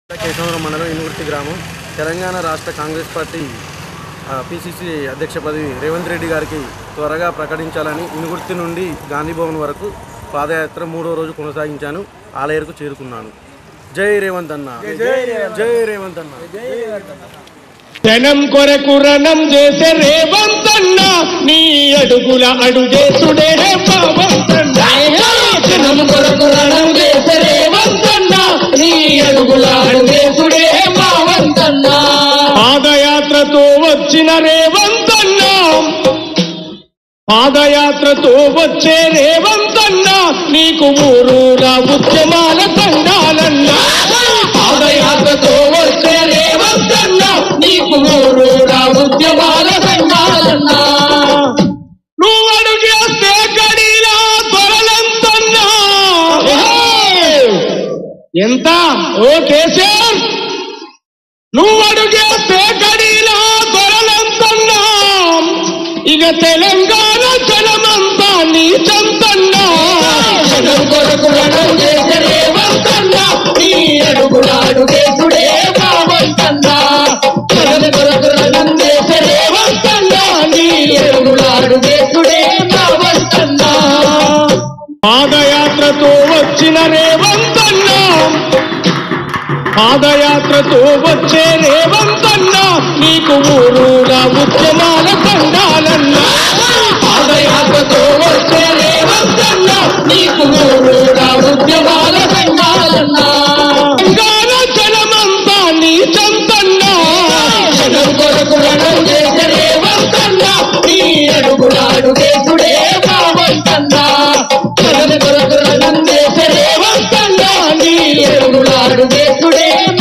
కేశవరం మండలం ఇనుగుర్తి గ్రామం తెలంగాణ రాష్ట్ర కాంగ్రెస్ పార్టీ పిసిసి అధ్యక్ష పదవి రేవంత్ రెడ్డి గారికి త్వరగా ప్రకటించాలని ఇనుగుర్తి నుండి గాంధీ భవన్ వరకు పాదయాత్ర మూడో రోజు కొనసాగించాను ఆలయకు చేరుకున్నాను జై రేవంత్ అన్న జై రేవంత్ అన్న జనం కొరకు రణం చేసే రేవంతన్న నీ అడుగుల అడుగేసుడే పవంతన్న జనం కొరకు రణం చేసే రేవంతన్న నీ అడుగుల అడుగేసుడే పవంతన్న పాదయాత్రతో వచ్చిన రేవంతన్న పాదయాత్రతో వచ్చే రేవంతన్న నీకు ఊరూరా ఉద్యమాల సంఘాలన్నా పాదయాత్రతో వచ్చే రేవంతన్న నీకు ఊరూరా ఉద్యమాల సంఘాలన్నా నువ్వు అడుగేస్తే గడిలా త్వరలంతన్నా ఎంత ఓ కేసీఆర్ నువ్వు అడుగేస్తే గడిలా దొరలంతన్నా ఇక తెలంగాణ జనమంతా నీ చంతన్నా జనం కొరకు రణం చేసే రేవంతన్నా నీ అడుగుల అడుగేసుడే కావంతన్నా జనం కొరకు రణం చేసే రేవంతన్నా నీ అడుగుల అడుగేసుడే కావంతన్నా పాదయాత్రతో వచ్చిన రేవంతన్నా పాదయాత్రతో వచ్చే రేవంతన్నా నీకు ఊరూరా ఉద్యమాల సంఘాలన్నా పాదయాత్రతో వచ్చే రేవంతన్నా నీకు ఊరూరా ఉద్యమాల సంఘాలన్నా తెలంగాణ జనమంతా నీ చంతన్నా జనం కొరకు రణం చేసే రేవంతన్నా నీ అడుగుల అడుగేసుడే కావంతన్నా జనం కొరకు రణం చేసే రేవంతన్నా నీ అడుగుల అడుగేసుడే